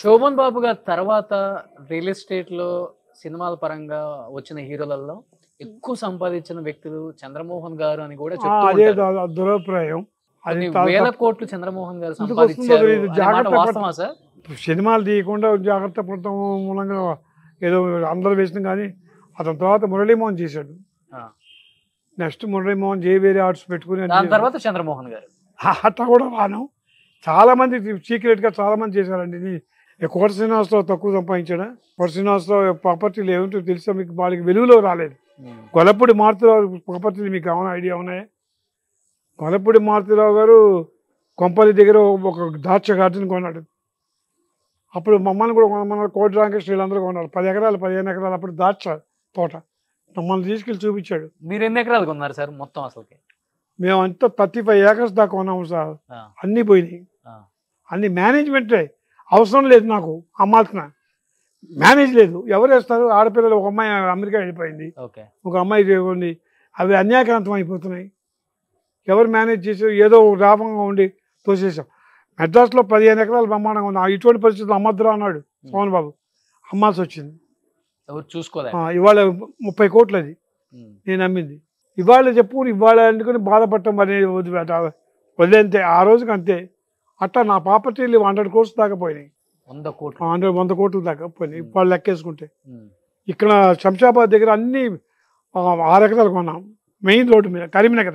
శోభన్ బాబు గారి తర్వాత real estate లో సినిమాల పరంగా వచ్చిన హీరోలలో ఎక్కువ సంపాదించిన వ్యక్తులు చంద్రమోహన్ గారు అని కూడా ఆ, చెప్తూ అదే ఉంటారు. దా- దురభిప్రాయం అది కొన్ని తా- వేల కోట్లు చంద్రమోహన్ గారు ఎందుకు సంపాదించారు వస్తుందో తెలియదు. అనే మాట జాగ్రత్త వాస్తవా సార్ సినిమాలు తీయకుండా జాగ్రత్త పడటం మూలంగా ఏదో అందరూ వేసిన కానీ అతని తర్వాత మురళీమోహన్ చేశాడు ఆ. నెక్స్ట్ మురళీమోహన్ జే వేరే ఆర్ట్స్ పెట్టుకుని అన్ని దాని తర్వాత చంద్రమోహన్ గారు అట్లా కూడా రాను చాలా మంది సీక్రెట్ గా చాలా మంది చేశారండి నీ- ఈ కోట శ్రీనివాసరావు తక్కువ సంపాదించాడా కోట శ్రీనివాసరావు ప్రాపర్టీలు ఏమిటో తెలుసా మీకు వాళ్ళకి వెలుగులో రాలేదు ఉమ్. గొల్లపూడి మారుతిరావు ప్రాపర్టీలు మీకు ఏమైనా ఐడియా ఉన్నాయా గొల్లపూడి మారుతిరావు గారు కొంపల్లి దగ్గర ఒక దాక్ష గార్డెన్ కొన్నాడు అప్పుడు మమ్మల్ని కూడా కొనమన్నారు కోటి రామకృష్ణ వీళ్ళందరూ కొన్నారు పది ఎకరాలు పదిహేను ఎకరాలు అప్పుడు దాక్ష తోట మమ్మల్ని తీసుకెళ్ళి చూపించాడు మీరు ఎన్ని ఎకరాలు కొన్నారు సార్ మొత్తం అసలుకి మేము అంతా థర్టీ ఫైవ్ ఏకర్స్ దాకా కొన్నాము సార్ ఆ, అన్నీ పోయినాయి ఆ. అన్ని మేనేజ్మెంటే అవసరం లేదు నాకు అమ్మాల్సిన మేనేజ్ లేదు ఎవరు వేస్తారు ఆడపిల్లలు ఒక అమ్మాయి అమెరికా వెళ్ళిపోయింది ఓకే ఒక అమ్మాయి ఉంది అవి అన్యాక్రాంతం అయిపోతున్నాయి ఎవరు మేనేజ్ చేసి ఏదో ఒక లాభంగా ఉండి తోసేసాం మెడ్రాస్లో పదిహేను ఎకరాలు బ్రహ్మాండంగా ఉంది ఆ ఇటువంటి పరిస్థితులు అమ్మద్దురా అన్నాడు సోమన్ బాబు అమ్మాల్సి వచ్చింది ఎవరు చూసుకోలే ఆ, ఇవాళ ముప్పై కోట్లు అది ఉమ్. నేను అమ్మింది ఇవాళ చెప్పు ఇవాళ అనుకుని బాధపడటం అనేది వదిలిపెట్ట వదిలేంతే ఆ రోజుకి అంతే అట్టా నా ప్రాపర్టీలు హండ్రెడ్ కోర్స్ దాకా పోయినాయి వంద కోట్లు హండ్రెడ్ వంద కోట్ల దాకా పోయినాయి వాళ్ళు లెక్కేసుకుంటే ఉమ్. ఇక్కడ శంషాబాద్ దగ్గర అన్ని ఆ, ఆరు ఎకరాలు కొన్నాం మెయిన్ రోడ్డు మీద కరీంనగర్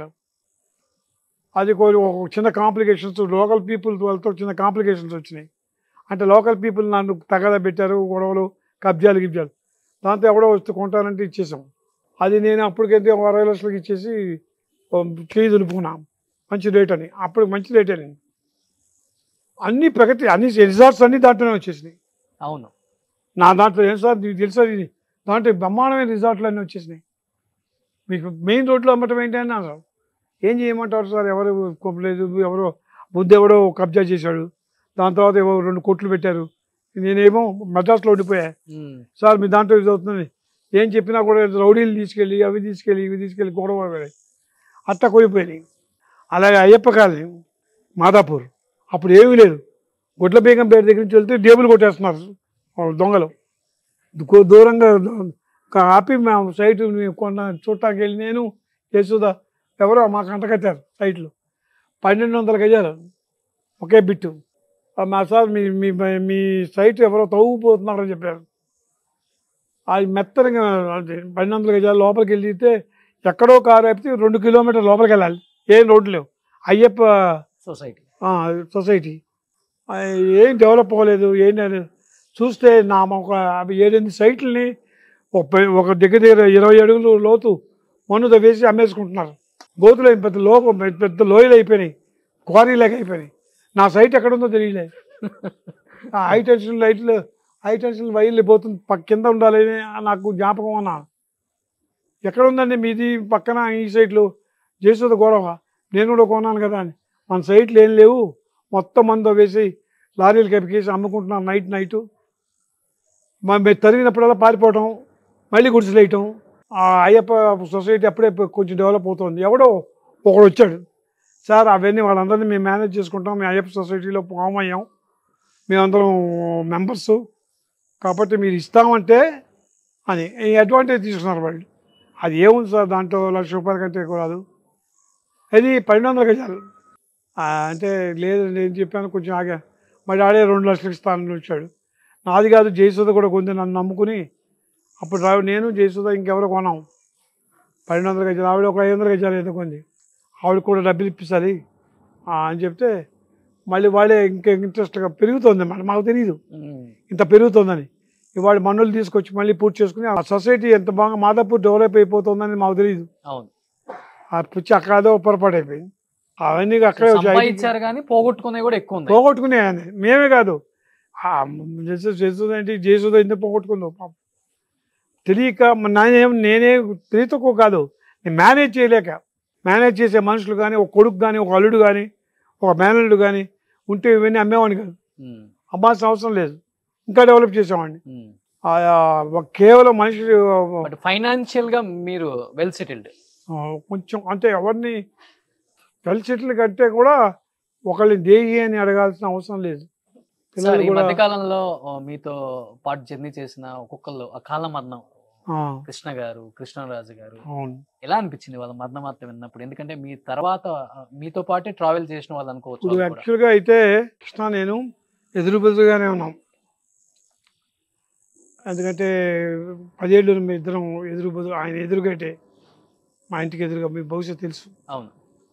అది కొన్ని ఒక చిన్న కాంప్లికేషన్స్ లోకల్ పీపుల్ వాళ్ళతో చిన్న కాంప్లికేషన్స్ వచ్చినాయి అంటే లోకల్ పీపుల్ నన్ను తగదా పెట్టారు గొడవలు కబ్జాలు గిబ్జాలు దాంతో ఎవడో వస్తే కొంటానంటే ఇచ్చేసాం అది నేను అప్పటికైతే ఒక అరవై లక్షలకి ఇచ్చేసి చేయి దులుపుకున్నాం మంచి రేట్ అని అప్పుడు మంచి రేట్ అని అన్ని ప్రగతి అన్ని రిసార్ట్స్ అన్ని దాంట్లోనే వచ్చేసినాయి అవును నా దాంట్లో ఏం సార్ నీకు తెలుసా ఇది దాంట్లో బ్రహ్మాండమైన రిసార్ట్లు అన్నీ వచ్చేసినాయి మీకు మెయిన్ రోడ్లో అమ్మటం ఏంటి అని అన్నారు ఏం చేయమంటారు సార్ ఎవరు కొప్పలేదు ఎవరో బుద్ధి ఎవడో కబ్జా చేశాడు దాని తర్వాత ఏవో రెండు కోట్లు పెట్టారు నేనేమో మద్రాసులో ఉండిపోయా ఉమ్. సార్ మీ దాంట్లో ఇది అవుతుంది ఏం చెప్పినా కూడా రౌడీలు తీసుకెళ్ళి అవి తీసుకెళ్ళి ఇవి తీసుకెళ్ళి గొడవ పడాయి అట్లా కోల్పోయినాయి అలాగే అయ్యప్ప కాలనీ మాదాపూర్ అప్పుడు ఏమీ లేదు గుడ్ల బేగం పేట దగ్గర నుంచి వెళ్తే డేబుల్ కొట్టేస్తున్నారు ఆ దొంగలు దు- దూరంగా క- ఆపి మేము సైట్ కొన్న చూడటానికి వెళ్ళి నేను యశోద ఎవరో మాకు అంటకట్టారు సైట్లు పన్నెండు వందల గజాలు ఒకే బిట్టు ఆ మా సార్ మీ మీ మీ సైట్ ఎవరో తవ్వుకుపోతున్నారని చెప్పారు అది మెత్తనగా అది పన్నెండు వందల గజాలు లోపలికి వెళ్ళితే ఎక్కడో కారు అయిపోతే రెండు కిలోమీటర్ లోపలికి వెళ్ళాలి ఏం రోడ్లు లేవు అయ్యప్ప సొసైటీ ఆ, సొసైటీ ఆ, ఏం డెవలప్ అవ్వలేదు ఏం లేదు చూస్తే నా ఒక అవి ఏడెనిమిది సైట్లని ఒక పై- ఒక దగ్గర దగ్గర ఇరవై అడుగులు లోతు మన్నుతో వేసి అమ్మేసుకుంటున్నారు గోతులు అయిన పెద్ద లోప పెద్ద లోయలు అయిపోయినాయి క్వారీలాగా అయిపోయినాయి నా సైట్ ఎక్కడ ఉందో తెలియలేదు ఆ హై టెన్షన్ లైట్లు హై టెన్షన్ వైర్లు పోతుంది పక్క కింద ఉండాలి అని నాకు జ్ఞాపకం అన్నా ఎక్కడ ఉందండి మీది పక్కన ఈ సైట్లు చేసేది గొడవ నేను కూడా కొన్నాను కదా అని మన సైట్లు ఏం లేవు మొత్తం మందో వేసి లారీలు కప్పికేసి అమ్ముకుంటున్నాం నైట్ నైట్ మేము తరిగినప్పుడల్లా పారిపోవటం మళ్ళీ గుడిసెలేయటం ఆ అయ్యప్ప సొసైటీ అప్పుడే కొంచెం డెవలప్ అవుతుంది ఎవడో ఒకడు వచ్చాడు సార్ అవన్నీ వాళ్ళందరినీ మేము మేనేజ్ చేసుకుంటాం మేము అయ్యప్ప సొసైటీలో ఫామ్ అయ్యాం మేమందరం మెంబర్స్ కాబట్టి మీరు ఇస్తామంటే అని ఈ అడ్వాంటేజ్ తీసుకున్నారు వాళ్ళు అది ఏముంది సార్ దాంట్లో లక్ష రూపాయల కంటే ఎక్కువ రాదు అది పన్నెండు వందల గజాలు ఆ, అంటే లేదు నేను చెప్పాను కొంచెం ఆగా మా డాడీ రెండు లక్షలు ఇస్తానని వచ్చాడు నాది కాదు జయసుధ కూడా కొంది నన్ను నమ్ముకుని అప్పుడు రా నేను జయసుధ ఇంకెవరో కొన్నాం పన్నెండు వందల గజాలు ఆవిడ ఒక ఐదు వందల గజాలు ఏదో కొంది ఆవిడ కూడా డబ్బులు ఇప్పించాలి ఆ, అని చెప్తే మళ్ళీ వాళ్ళే ఇంకా ఇంట్రెస్ట్గా పెరుగుతుంది మరి మాకు తెలియదు ఉమ్. ఇంత పెరుగుతుందని ఇవాళ మన్నులు తీసుకొచ్చి మళ్ళీ పూర్తి చేసుకుని ఆ సొసైటీ ఎంత బాగా మాదాపూర్ డెవలప్ అయిపోతుందని మాకు తెలియదు అవును ఆ పుచ్చి అక్కడో పొరపాటు అయిపోయింది అవన్నీ అక్కడే వచ్చి ఐటీ సంపాదించారు కానీ పోగొట్టుకునే కూడా ఎక్కువ ఉంది పోగొట్టుకునే మేమే కాదు చేస్తుందంటే జేసుద ఎందుకు పోగొట్టుకుందో పాపం తెలియక మ- నేనేం నేనే తెలియతక్కువ కాదు నేను మేనేజ్ చేయలేక మేనేజ్ చేసే మనుషులు కానీ ఒక కొడుకు కానీ ఒక అల్లుడు కానీ ఒక మేనల్లుడు కానీ ఉంటే ఇవన్నీ అమ్మేవాడిని కాదు ఉమ్. అమ్మాల్సిన అవసరం లేదు ఇంకా డెవలప్ చేసేవాడిని ఉమ్. ఆ, ఆ, కేవలం మనిషి బట్ ఫైనాన్షియల్ గా మీరు వెల్ సెటిల్డ్ ఆ, కొంచెం అంటే ఎవరిని వెల్ సెటిల్ కంటే కూడా ఒకళ్ళని దేహి అని అడగాల్సిన అవసరం లేదు సార్ పిల్లలు ఈ కూడా మధ్య కాలంలో ఆ, మీతో పాటు జర్నీ చేసిన ఒక్కొక్కళ్ళు అకాల మరణం ఆ, కృష్ణ గారు కృష్ణరాజు గారు అవును ఎలా అనిపించింది వాళ్ళ మరణ వార్త విన్నప్పుడు ఎందుకంటే మీ తర్వాత ఆ, మీతో పాటే ట్రావెల్ చేసిన వాళ్ళు అనుకోవచ్చు ఇప్పుడు వాళ్ళు కూడా. యాక్చువల్గా అయితే కృష్ణ నేను ఎదురు బెదురుగానే ఉన్నాం ఎందుకంటే పదేళ్ళు మీ ఇద్దరం ఎదురు బెదురు ఆయన ఎదురుగైతే మా ఇంటికి ఎదురుగా మీ భవిష్యత్తు తెలుసు అవును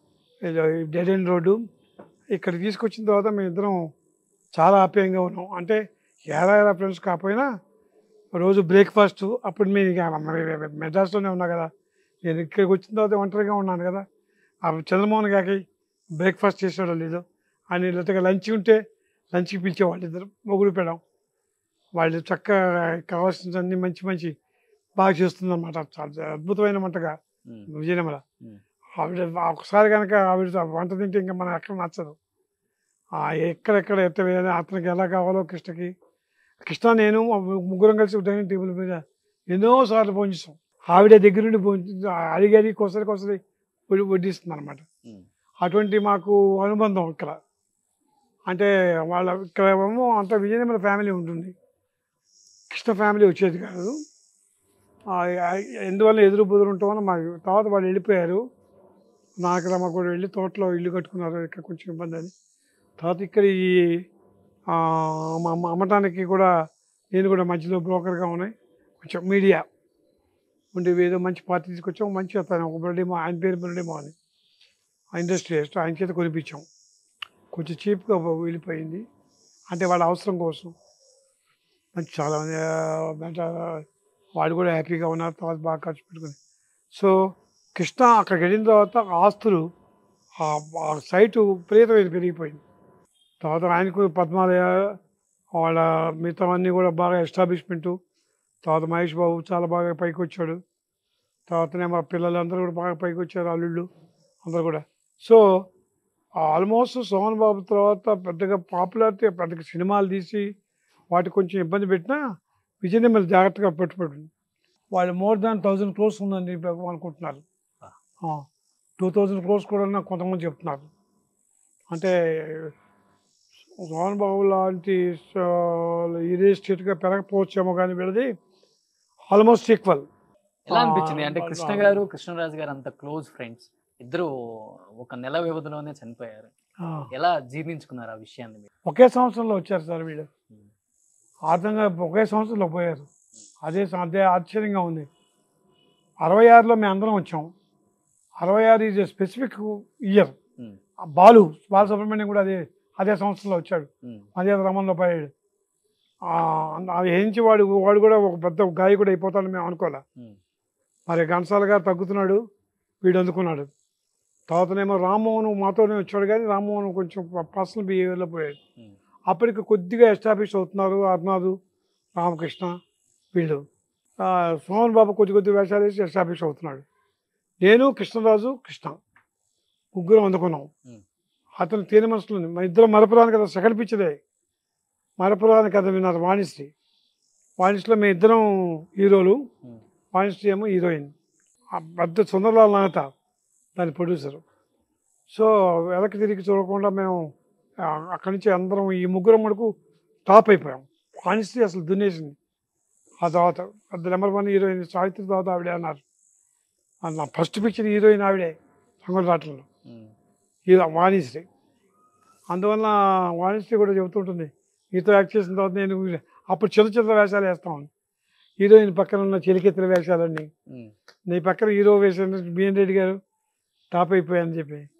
డెడ్ ఎండ్ రోడ్డు ఇక్కడ తీసుకొచ్చిన తర్వాత మేము ఇద్దరం చాలా ఆప్యాయంగా ఉన్నాం అంటే ఏరా ఏరా ఫ్రెండ్స్ కాకపోయినా రోజు బ్రేక్ఫాస్ట్ అప్పుడు మేము ఇక మరి మెడ్రాస్లోనే ఉన్నా కదా నేను ఇక్కడికి వచ్చిన తర్వాత ఒంటరిగా ఉన్నాను కదా ఆ చంద్రమోహన్ గారికి బ్రేక్ఫాస్ట్ చేసేవాళ్ళు లేదు ఆయన లేకపోతే లంచ్ ఉంటే లంచ్కి పిలిచేవాళ్ళు ఇద్దరు మొగుడు పెడం వాళ్ళు చక్కగా కావాల్సినవన్నీ మంచి మంచి బాగా చేస్తుందన్నమాట చాలా అద్భుతమైన వంటగా ఉమ్, విజయనగర ఉమ్. ఆవిడ ఒకసారి కనుక ఆవిడ వంట తింటే ఇంకా మనం ఎక్కడ నచ్చదు ఆ ఎక్కడెక్కడ ఎట్ట వేయాలి అతనికి ఎలా కావాలో కృష్ణకి కృష్ణ నేను ముగ్గురం కలిసి డైనింగ్ టేబుల్ మీద ఎన్నోసార్లు భోంచేస్తాం ఆవిడ దగ్గర నుండి భోంచి అడిగి అడిగి కొసరి కొసరి వడ్డి- వడ్డిస్తుంది అనమాట ఉమ్, అటువంటి మాకు అనుబంధం ఇక్కడ అంటే వాళ్ళ ఇక్కడ ఏమో అంత విజయనగర ఫ్యామిలీ ఉంటుంది కృష్ణ ఫ్యామిలీ వచ్చేది కాదు ఆ, ఆ, ఎందువల్ల ఎదురు బుదురు ఉంటాం వల్ల మాకు తర్వాత వాళ్ళు వెళ్ళిపోయారు నాగరమ్మ కూడా వెళ్ళి తోటలో ఇల్లు కట్టుకున్నారు ఇక్కడ కొంచెం ఇబ్బంది అని తర్వాత ఇక్కడ ఈ ఆ, మా అమ్మ అమ్మటానికి కూడా నేను కూడా మధ్యలో బ్రోకర్గా ఉన్నాయి కొంచెం మీడియా ఉండి ఏదో మంచి పార్టీ తీసుకొచ్చాం మంచి అతను ఒక బర్డేమో ఆయన పేరు బర్డేమో అని ఆ ఇండస్ట్రియలిస్ట్ ఆయన చేత కొనిపించాం కొంచెం చీప్గా వెళ్ళిపోయింది అంటే వాళ్ళ అవసరం కోసం మంచి చాలా మంది, ఆ, బయట వాళ్ళు కూడా హ్యాపీగా ఉన్నారు తర్వాత బాగా ఖర్చు పెట్టుకుని సో కృష్ణ అక్కడికి వెళ్ళిన తర్వాత ఆస్తులు ఆ ఆ సైటు విపరీతమైన పెరిగిపోయింది తర్వాత ఆయనకు పద్మాలయ వాళ్ళ మిగతా అన్నీ కూడా బాగా ఎస్టాబ్లిష్మెంటు తర్వాత మహేష్ బాబు చాలా బాగా పైకి వచ్చాడు తర్వాతనే మా పిల్లలందరూ కూడా బాగా పైకి వచ్చారు అల్లుళ్ళు అందరూ కూడా సో ఆల్మోస్ట్ సోమన్ బాబు తర్వాత పెద్దగా పాపులారిటీ పెద్దగా సినిమాలు తీసి వాటికి కొంచెం ఇబ్బంది పెట్టినా విజయ్ నెమ్మది జాగ్రత్తగా పెట్టుబడి వాళ్ళు మోర్ దాన్ థౌజండ్ క్రోర్స్ ఉందని చెప్పి అనుకుంటున్నారు టూ థౌజండ్ క్రోర్స్ కూడా నాకు కొంతమంది చెప్తున్నారు అంటే సోమన్ బాబు లాంటి ఇదే స్టేట్గా పెరగకపోవచ్చేమో కానీ వీళ్ళది ఆల్మోస్ట్ ఈక్వల్ ఎలా అనిపించింది అంటే ఆ, కృష్ణ ఆ, గారు కృష్ణరాజు గారు అంత క్లోజ్ ఫ్రెండ్స్ ఇద్దరు ఒక నెల వ్యవధిలోనే చనిపోయారు ఎలా జీర్ణించుకున్నారు ఆ విషయాన్ని మీరు ఒకే సంవత్సరంలో వచ్చారు సార్ వీళ్ళు ఉమ్, ఆర్థంగా ఒకే సంవత్సరంలో పోయారు అదే స- అదే ఆశ్చర్యంగా ఉంది అరవై ఆరులో మేము అందరం వచ్చాం అరవై ఆరు is specific year um, Balu Balasubrahmanyam కూడా అదే అదే సంవత్సరంలో వచ్చాడు ఉమ్, అదే రమంలో పోయాడు ఆ, అది హెంచి వాడు వాడు కూడా ఒక పెద్ద గాయకుడు అయిపోతాడని మేము అనుకోలే ఉమ్, మరి ఘంటసాల గారు తగ్గుతున్నాడు వీడు అందుకున్నాడు తర్వాతనేమో రామ్మోహన్ మాతోనే వచ్చాడు కానీ రామ్మోహన్ కొంచెం పర్సనల్ బిహేవియర్లో పోయాడు ఉమ్, అప్పటికి కొద్దిగా ఎస్టాబ్లిష్ అవుతున్నారు అర్నాథ్ రామకృష్ణ వీళ్ళు ఆ, సోమన్ బాబు కొద్ది కొద్ది వేషాలు వేసి ఎస్టాబ్లిష్ అవుతున్నాడు నేను కృష్ణరాజు కృష్ణ ముగ్గురం అందుకున్నాం ఉమ్. అతను తేనె మనసులో ఉంది. మన ఇద్దరం మరపురాని కదా సెకండ్ పిక్చరే మరపురాని కథ విన్నారు వాణిశ్రీ వాణిశ్రీలో మేము ఇద్దరం హీరోలు ఉమ్, వాణిశ్రీ ఏమో హీరోయిన్ ఆ పెద్ద సుందరలాల్ నాగత దాని ప్రొడ్యూసరు సో వెనక్కి తిరిగి చూడకుండా మేము ఆ, అక్కడి నుంచి అందరం ఈ ముగ్గురం మటుకు టాప్ అయిపోయాం వాణిశ్రీ అసలు దున్నేసింది ఆ తర్వాత పెద్ద నెంబర్ వన్ హీరోయిన్ సావిత్రి తర్వాత ఆవిడే అన్నారు ఆ నా ఫస్ట్ పిక్చర్ హీరోయిన్ ఆవిడే రంగుల రాటంలో ఉమ్, హీరో వాణిశ్రీ అందువల్ల వాణిశ్రీ కూడా చెబుతుంటుంది నీతో యాక్ట్ చేసిన తర్వాత నేను అప్పుడు చిన్న చిన్న వేషాలు వేస్తాను హీరోయిన్ పక్కన ఉన్న చిలికెత్తుల వేషాలన్నీ ఉమ్, నీ పక్కన హీరో వేసిన బిఎన్ రెడ్డి గారు టాప్ అయిపోయాయని చెప్పి